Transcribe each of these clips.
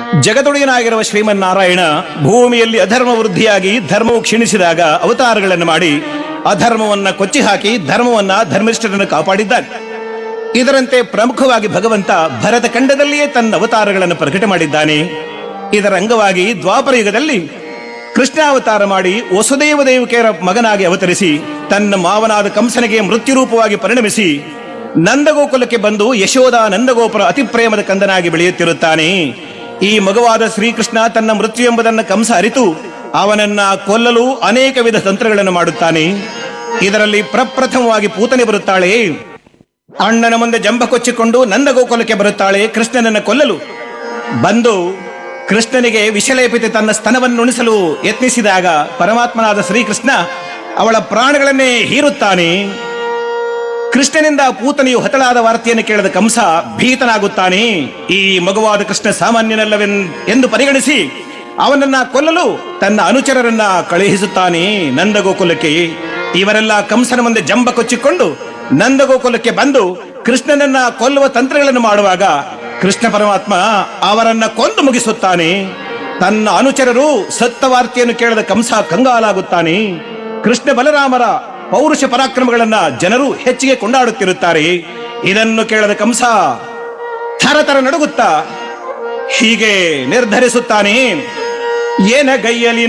ಜಗದೊಡೆಯನಾಗಿರುವ ಶ್ರೀಮನ್ನಾರಾಯಣ ಭೂಮಿಯಲ್ಲಿ ಅಧರ್ಮ ವೃದ್ಧಿಯಾಗಿ ಧರ್ಮವು ಕ್ಷೀಣಿಸಿದಾಗ ಅವತಾರಗಳನ್ನು ಮಾಡಿ ಅಧರ್ಮವನ್ನ ಕೊಚ್ಚಿ ಹಾಕಿ ಧರ್ಮವನ್ನ ಧರ್ಮಿಷ್ಠರನ್ನು ಕಾಪಾಡಿದ್ದಾನೆ ಇದರಂತೆ ಪ್ರಮುಖವಾಗಿ ಭಗವಂತ ಭರತ ಖಂಡದಲ್ಲಿಯೇ ತನ್ನ ಅವತಾರಗಳನ್ನು ಪ್ರಕಟ ಮಾಡಿದ್ದಾನೆ ಇದರ ಅಂಗವಾಗಿ ದ್ವಾಪರ ಯುಗದಲ್ಲಿ ಕೃಷ್ಣಾವತಾರ ಮಾಡಿ ವಸುದೇವ ದೇವಿಕೆಯರ ಮಗನಾಗಿ ಅವತರಿಸಿ ತನ್ನ ಮಾವನಾದ ಕಂಸನಿಗೆ ಮೃತ್ಯುರೂಪವಾಗಿ ಪರಿಣಮಿಸಿ ನಂದಗೋಕುಲಕ್ಕೆ ಬಂದು ಯಶೋಧ ನಂದಗೋಪುರ ಅತಿ ಪ್ರೇಮದ ಕಂದನಾಗಿ ಬೆಳೆಯುತ್ತಿರುತ್ತಾನೆ ಈ ಮಗುವಾದ ಶ್ರೀಕೃಷ್ಣ ತನ್ನ ಮೃತ್ಯು ಎಂಬುದನ್ನು ಕಂಸ ಅರಿತು ಅವನನ್ನ ಕೊಲ್ಲಲು ಅನೇಕ ವಿಧ ತಂತ್ರಗಳನ್ನು ಮಾಡುತ್ತಾನೆ ಇದರಲ್ಲಿ ಪ್ರಪ್ರಥಮವಾಗಿ ಪೂತನೆ ಬರುತ್ತಾಳೆ ಅಣ್ಣನ ಮುಂದೆ ಜಂಬ ಕೊಚ್ಚಿಕೊಂಡು ನಂದಗೋಕುಲಕ್ಕೆ ಬರುತ್ತಾಳೆ ಕೃಷ್ಣನನ್ನು ಕೊಲ್ಲಲು ಬಂದು ಕೃಷ್ಣನಿಗೆ ವಿಷಲೇಪಿತ ತನ್ನ ಸ್ತನವನ್ನು ಉಣಿಸಲು ಯತ್ನಿಸಿದಾಗ ಪರಮಾತ್ಮನಾದ ಶ್ರೀಕೃಷ್ಣ ಅವಳ ಪ್ರಾಣಗಳನ್ನೇ ಹೀರುತ್ತಾನೆ ಕೃಷ್ಣನಿಂದ ಪೂತನೆಯು ಹತಳಾದ ವಾರ್ತೆಯನ್ನು ಕೇಳಿದ ಕಂಸ ಭೀತನಾಗುತ್ತಾನೆ ಈ ಮಗುವಾದ ಕೃಷ್ಣ ಸಾಮಾನ್ಯನಲ್ಲವೆನ್ ಎಂದು ಪರಿಗಣಿಸಿ ಅವನನ್ನ ಕೊಲ್ಲಲು ತನ್ನ ಅನುಚರರನ್ನ ಕಳುಹಿಸುತ್ತಾನೆ ನಂದಗೋಕುಲಕ್ಕೆ ಇವರೆಲ್ಲ ಕಂಸನ ಮುಂದೆ ಜಂಬ ಕೊಚ್ಚಿಕೊಂಡು ನಂದಗೋಕುಲಕ್ಕೆ ಬಂದು ಕೃಷ್ಣನನ್ನ ಕೊಲ್ಲುವ ತಂತ್ರಗಳನ್ನು ಮಾಡುವಾಗ ಕೃಷ್ಣ ಪರಮಾತ್ಮ ಅವರನ್ನ ಕೊಂದು ಮುಗಿಸುತ್ತಾನೆ ತನ್ನ ಅನುಚರರು ಸತ್ತ ವಾರ್ತೆಯನ್ನು ಕೇಳಿದ ಕಂಸ ಕಂಗಾಲಾಗುತ್ತಾನೆ ಕೃಷ್ಣ ಬಲರಾಮರ ಪೌರುಷ ಪರಾಕ್ರಮಗಳನ್ನ ಜನರು ಹೆಚ್ಚಿಗೆ ಕೊಂಡಾಡುತ್ತಿರುತ್ತಾರೆ ಇದನ್ನು ಕೇಳದ ಕಂಸ ಥರಥರ ನಡುಗುತ್ತಾ ಹೀಗೆ ನಿರ್ಧರಿಸುತ್ತಾನೆ ಏನ ಗೈಯಲಿನ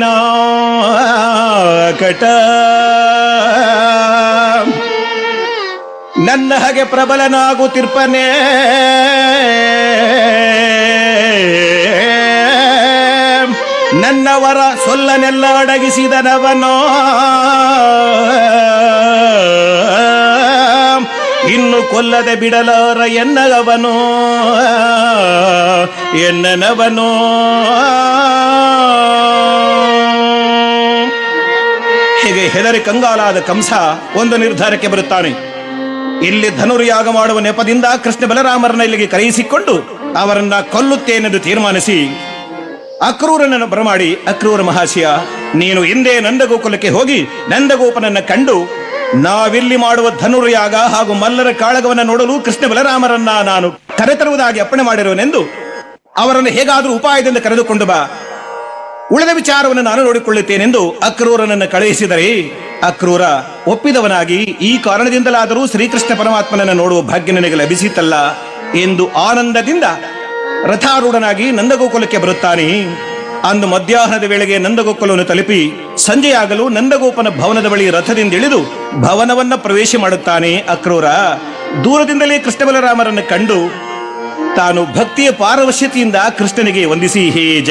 ಕಟ ನನ್ನ ಹಾಗೆ ಪ್ರಬಲನಾಗುತ್ತಿರ್ಪನೆ ನನ್ನವರ ಸೊಲ್ಲನೆಲ್ಲ ಅಡಗಿಸಿದನವನೋ ಇನ್ನು ಕೊಲ್ಲದೆ ಬಿಡಲಾರ ಎನ್ನಗವನೋ ಎನ್ನನವನೋ ಹೀಗೆ ಹೆದರಿ ಕಂಗಾಲಾದ ಕಂಸ ಒಂದು ನಿರ್ಧಾರಕ್ಕೆ ಬರುತ್ತಾನೆ ಇಲ್ಲಿ ಧನುರ್ಯಾಗ ಮಾಡುವ ನೆಪದಿಂದ ಕೃಷ್ಣ ಬಲರಾಮರನ್ನ ಇಲ್ಲಿಗೆ ಕರೆಯಿಸಿಕೊಂಡು ಅವರನ್ನ ಕೊಲ್ಲುತ್ತೇನೆಂದು ತೀರ್ಮಾನಿಸಿ ಅಕ್ರೂರನನ್ನು ಬರಮಾಡಿ ಅಕ್ರೂರ ಮಹಾಶಯ ನೀನು ಹಿಂದೆ ನಂದಗೋಕುಲಕ್ಕೆ ಹೋಗಿ ನಂದಗೋಪನನ್ನ ಕಂಡು ನಾವಿಲ್ಲಿ ಮಾಡುವ ಧನುರ್ಯಾಗ ಹಾಗೂ ಮಲ್ಲರ ಕಾಳಗವನ್ನ ನೋಡಲು ಕೃಷ್ಣ ಬಲರಾಮರನ್ನ ನಾನು ಕರೆತರುವುದಾಗಿ ಅಪ್ಪಣೆ ಮಾಡಿರುವನೆಂದು ಅವರನ್ನು ಹೇಗಾದರೂ ಉಪಾಯದಿಂದ ಕರೆದುಕೊಂಡು ಬಾ ಉಳಿದ ವಿಚಾರವನ್ನು ನಾನು ನೋಡಿಕೊಳ್ಳುತ್ತೇನೆಂದು ಅಕ್ರೂರನನ್ನು ಕಳುಹಿಸಿದರೆ ಅಕ್ರೂರ ಒಪ್ಪಿದವನಾಗಿ ಈ ಕಾರಣದಿಂದಲಾದರೂ ಶ್ರೀಕೃಷ್ಣ ಪರಮಾತ್ಮನನ್ನು ನೋಡುವ ಭಾಗ್ಯ ನನಗೆ ಲಭಿಸಿತಲ್ಲ ಎಂದು ಆನಂದದಿಂದ ರಥಾರೂಢನಾಗಿ ನಂದಗೋಕುಲಕ್ಕೆ ಬರುತ್ತಾನೆ ಅಂದು ಮಧ್ಯಾಹ್ನದ ವೇಳೆಗೆ ನಂದಗೋಕುಲವನ್ನು ತಲುಪಿ ಸಂಜೆಯಾಗಲು ನಂದಗೋಪನ ಭವನದ ಬಳಿ ರಥದಿಂದ ಇಳಿದು ಭವನವನ್ನ ಪ್ರವೇಶ ಮಾಡುತ್ತಾನೆ ಅಕ್ರೂರ ದೂರದಿಂದಲೇ ಕೃಷ್ಣ ಬಲರಾಮರನ್ನು ಕಂಡು ತಾನು ಭಕ್ತಿಯ ಪಾರವಶ್ಯತೆಯಿಂದ ಕೃಷ್ಣನಿಗೆ ವಂದಿಸಿ ಹೇ